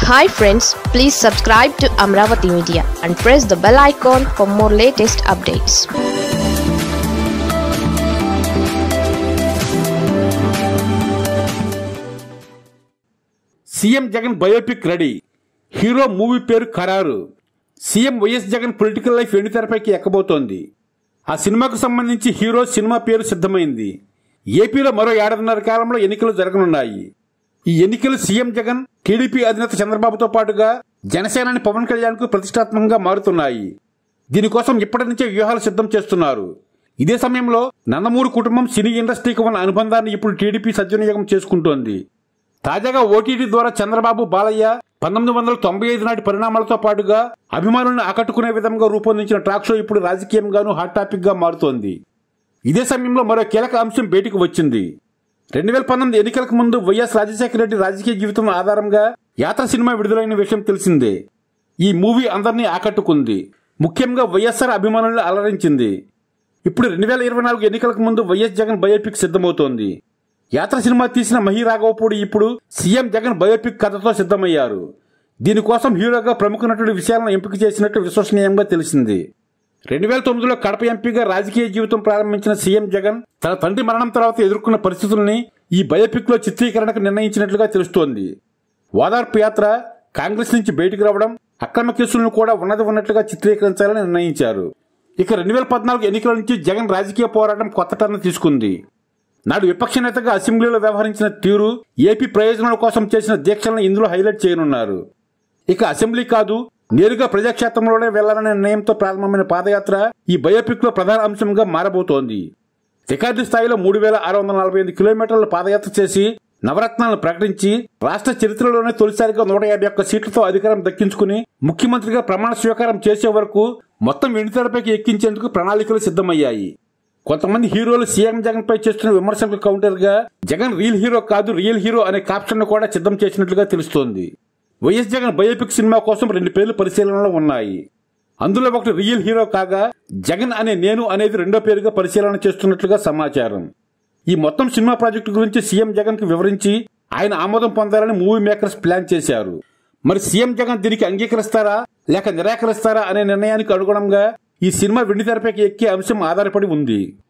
hi friends please subscribe to Amaravati media and press the bell icon for more latest updates CM Jagan biopic ready hero movie పేరు ఖరారు CM YS Jagan political life వెండితెరపైకి ఎక్కబోతోంది ఆ సినిమాకు సంబంధించి hero cinema పేరు సిద్ధమైంది ఏపీలో మరో ఏడాదిన్నర కాలంలో ఎన్నికలు జరగనున్నాయి ఈ ఎన్నికలు సీఎం జగన్ టీడీపీ అధినేత చంద్రబాబుతో పాటుగా జనసేనాని పవన్ కళ్యాణ్ కు ప్రతిష్టాత్మకంగా మారుతున్నాయి దీనికోసం ఇప్పటి నుంచే వ్యూహాలు సిద్ధం చేస్తున్నారు ఇదే సమయంలో నందమూరి కుటుంబం సినీ ఇండస్ట్రీకి ఉన్న అనుబంధాన్ని ఇప్పుడు టీడీపీ సద్వినియోగం చేసుకుంటోంది తాజాగా ఓటీటీ ద్వారా చంద్రబాబు బాలయ్య పంతొమ్మిది వందల తొంభై ఐదు నాటి పరిణామాలతో పాటుగా అభిమానులను ఆకట్టుకునే విధంగా రూపొందించిన టాక్ షో ఇప్పుడు రాజకీయంగానూ హాట్ టాపిక్ గా మారుతోంది ఇదే సమయంలో మరో కీలక అంశం బయటికి వచ్చింది రెండు వేల పంతొమ్మిది ఎన్నికలకు ముందు వైఎస్ రాజశేఖర రెడ్డి రాజకీయ జీవితం ఆధారంగా యాత్ర సినిమా విడుదలైన విషయం తెలిసిందే ఈ మూవీ అందరినీ ఆకట్టుకుంది ముఖ్యంగా వైఎస్ఆర్ అభిమానులను అలరించింది ఇప్పుడు రెండు వేల ఇరవై నాలుగు ఎన్నికలకు ముందు వైఎస్ జగన్ బయోపిక్ సిద్ధమవుతోంది యాత్ర సినిమా తీసిన మహి రాఘవపూడి ఇప్పుడు సీఎం జగన్ బయోపిక్ కథతో సిద్ధమయ్యారు దీనికోసం హీరోగా ప్రముఖ నటుడి విషయాలను ఎంపిక చేసినట్టు విశ్వసనీయంగా తెలిసింది రెండు వేల తొమ్మిదిలో కడప ఎంపీగా రాజకీయ జీవితం ప్రారంభించిన సీఎం జగన్ తన తండ్రి మరణం తర్వాత ఎదుర్కొన్న పరిస్థితుల్ని ఈ బయోపిక్ లో చిత్రీకరణకు నిర్ణయించినట్లుగా తెలుస్తోంది ఓదార్పు యాత్ర కాంగ్రెస్ నుంచి బయటకు రావడం అక్రమ కేసులను కూడా ఉన్నది ఉన్నట్లుగా చిత్రీకరించాలని నిర్ణయించారు ఇక రెండు వేల పద్నాలుగు ఎన్నికల నుంచి జగన్ రాజకీయ పోరాటం కొత్త టర్న్ తీసుకుంది నాడు విపక్ష నేతగా అసెంబ్లీలో వ్యవహరించిన తీరు ఏపీ ప్రయోజనాల కోసం చేసిన దీక్షలను ఇందులో హైలైట్ చేయనున్నారు ఇక అసెంబ్లీ కాదు నేరుగా ప్రజాక్షేత్రంలోనే వెళ్లాలనే నిర్ణయంతో ప్రారంభమైన పాదయాత్ర ఈ బయోపిక్ లో ప్రధాన అంశంగా మారబోతోంది రికార్డు స్థాయిలో మూడు వేల ఆరు వందల నలభై ఐదు కిలోమీటర్ల పాదయాత్ర చేసి నవరత్నాలను ప్రకటించి రాష్ట్ర చరిత్రలోనే తొలిసారిగా నూట యాభై ఒక్క సీట్లతో అధికారం దక్కించుకుని ముఖ్యమంత్రిగా ప్రమాణ స్వీకారం చేసే వరకు మొత్తం వెండితెరపైకి ఎక్కించేందుకు ప్రణాళికలు సిద్ధమయ్యాయి కొంతమంది హీరోలు సీఎం జగన్ పై చేస్తున్న విమర్శలకు కౌంటర్ గా జగన్ రియల్ హీరో కాదు రియల్ హీరో అనే కాప్షన్ ను కూడా సిద్ధం చేసినట్లుగా తెలుస్తోంది వైఎస్ జగన్ బయోపిక్ సినిమా కోసం రెండు పేర్లు పరిశీలనలో ఉన్నాయి అందులో ఒకటి రియల్ హీరో కాగా జగన్ అనే నేను అనేది రెండో పేరుగా పరిశీలన చేస్తున్నట్లుగా సమాచారం ఈ మొత్తం సినిమా ప్రాజెక్టు గురించి సీఎం జగన్ కు వివరించి ఆయన ఆమోదం పొందాలని మూవీ మేకర్స్ ప్లాన్ చేశారు మరి సీఎం జగన్ దీనికి అంగీకరిస్తారా లేక నిరాకరిస్తారా అనే నిర్ణయానికి అనుగుణంగా ఈ సినిమా వెండితెరపైకి ఎక్కే అంశం ఆధారపడి ఉంది